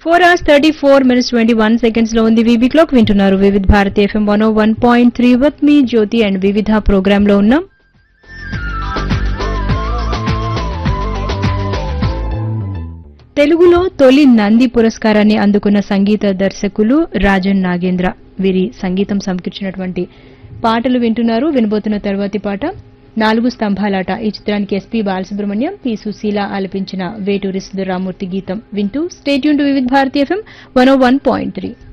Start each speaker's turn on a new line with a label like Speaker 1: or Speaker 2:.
Speaker 1: four hours thirty four minutes twenty one seconds లో ఉంది VB clock వింటున్నారు Vividh Bharati FM one one point three with మీ Jyothi and Vividha program లో ఉన్నాం తెలుగులో తొలి నంది పురస్కారాన్ని అందుకున్న సంగీత దర్శకులు రాజన్ నాగేంద్ర వీరి సంగీతం సమకూర్చినటువంటి పాటలు వింటున్నారు వినబోతున్న తర్వాతి పాట నాలుగు స్తంభాలాట ఈ చిత్రానికి ఎస్పీ బాలసుబ్రహ్మణ్యం పి సుశీల ఆలపించిన వేటూరి సుధరామూర్తి గీతం వింటూ stay tuned to Vividh Bharati FM one one point three